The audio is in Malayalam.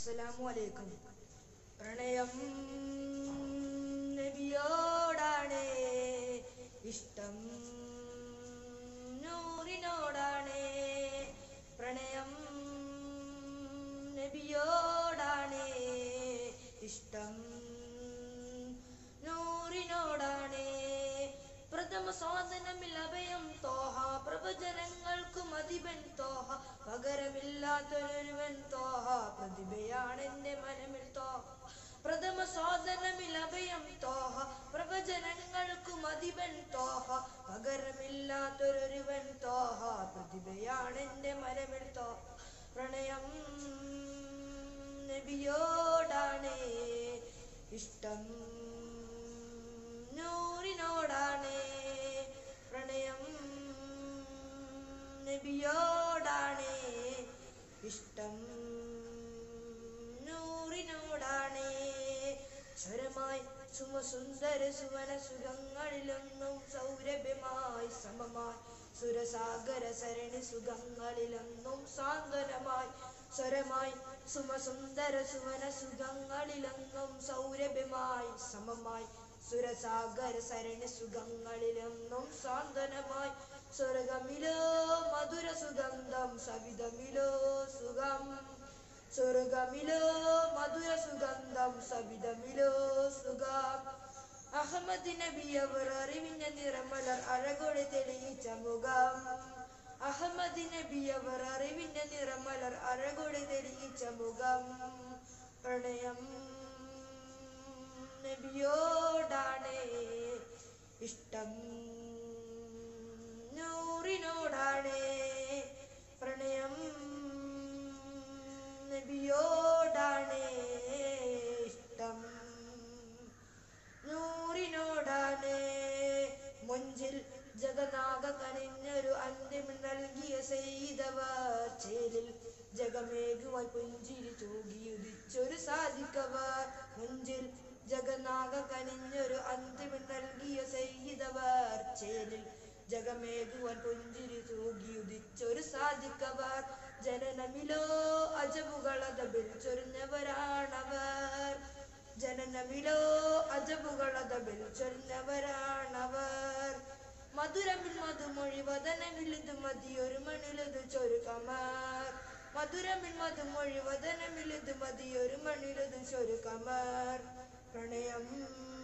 അസ്സലാമു അലൈക്കും പ്രണയം നബിയോടാണ് ഇഷ്ടം നൂറിനോടാണ് പ്രണയം നബിയോടാണ് ഇഷ്ടം നൂറിനോടാണ് പ്രഥമ സ്വാതനമിൽ അഭയം തോഹ പ്രവചനങ്ങൾക്കും അധിപൻ തോഹ പകരമില്ലാത്തൊരുവൻ തോഹ പ്രതിഭയാണ് എന്റെ മനമിൽ തോഹ പ്രഥമ സ്വാതനമിൽ അഭയം തോഹ പ്രവചനങ്ങൾക്കും അധിപൻ തോഹ പകരമില്ലാത്തൊരുവൻ തോഹ പ്രതിഭയാണ് എന്റെ മനമിൽ തോഹ പ്രണയം നബിയോടാണ് ഇഷ്ടം നൂറിനോടാണ് പ്രണയം നബിയോടാണ് ഇഷ്ടം നൂറിനോടാണ് സ്വരമായി സുമസുന്ദര സുവന സുഖങ്ങളിലൊന്നും സൗരഭ്യമായി സമമായി സുരസാഗര സരണി സുഖങ്ങളിലൊന്നും സാന്ത്വനമായി സ്വരമായി സുമസുന്ദര സുവന സുഖങ്ങളിലൊന്നും സൗരഭ്യമായി സമമായി സുരസാഗര സരണി സുഖങ്ങളിലൊന്നും സാന്ത്വനമായി സ്വർഗമിലോ മധുര സുഗന്ധം സവിധമിലോ സുഖം സ്വർഗമിലോ മധുര സുഗന്ധം സവിധമിലോ സുഖം അഹമ്മദ് നബി അവർ അറിവിഞ്ഞ നിറമലർ അഴകൊടെ തെളിയിച്ച മുഖം അഹമ്മദ് നബി അവർ അറിവിഞ്ഞ നിറമലർ അഴകൊടെ തെളിയിച്ച മുഖം പ്രണയം നബിയോടാണ് ഇഷ്ടം നൂറിനോടാണ് പ്രണയം നബിയോടാണ് ഇഷ്ടം നൂറിനോടാണ് മുഞ്ചിൽ ജഗനാഗ കനിഞ്ഞൊരു അന്ത്യം നൽകിയ ചെയ്തവർ ചേലിൽ ജഗമേകുവാൻ പുഞ്ചിരി തൂകിയുദിച്ചൊരു സാധിക്കവർ മുഞ്ചിൽ ജഗനാഗ കനിഞ്ഞൊരു അന്ത്യം നൽകിയ ചെയ്തവർ ചേലിൽ ജഗമേകുവാൻ പുഞ്ചിരി തൂകിയുദിച്ചൊരു സാധിക്കവർ ജനനമിലോ അജബുകളതബിൽ ചൊരിഞ്ഞവരാണവർ ജനനമിലോ അജബുകളതബിൽ ചൊരിഞ്ഞവരാണവർ മധുരമിൽ മധുമൊഴി വദനമിൽ ഇത് മതിയൊരു മണിലത് ചൊരുക്കമർ മധുരമിൽ മധുമൊഴി വദനമിൽ ഇത് മതിയൊരു മണിലത് ചൊരുക്കമർ പ്രണയം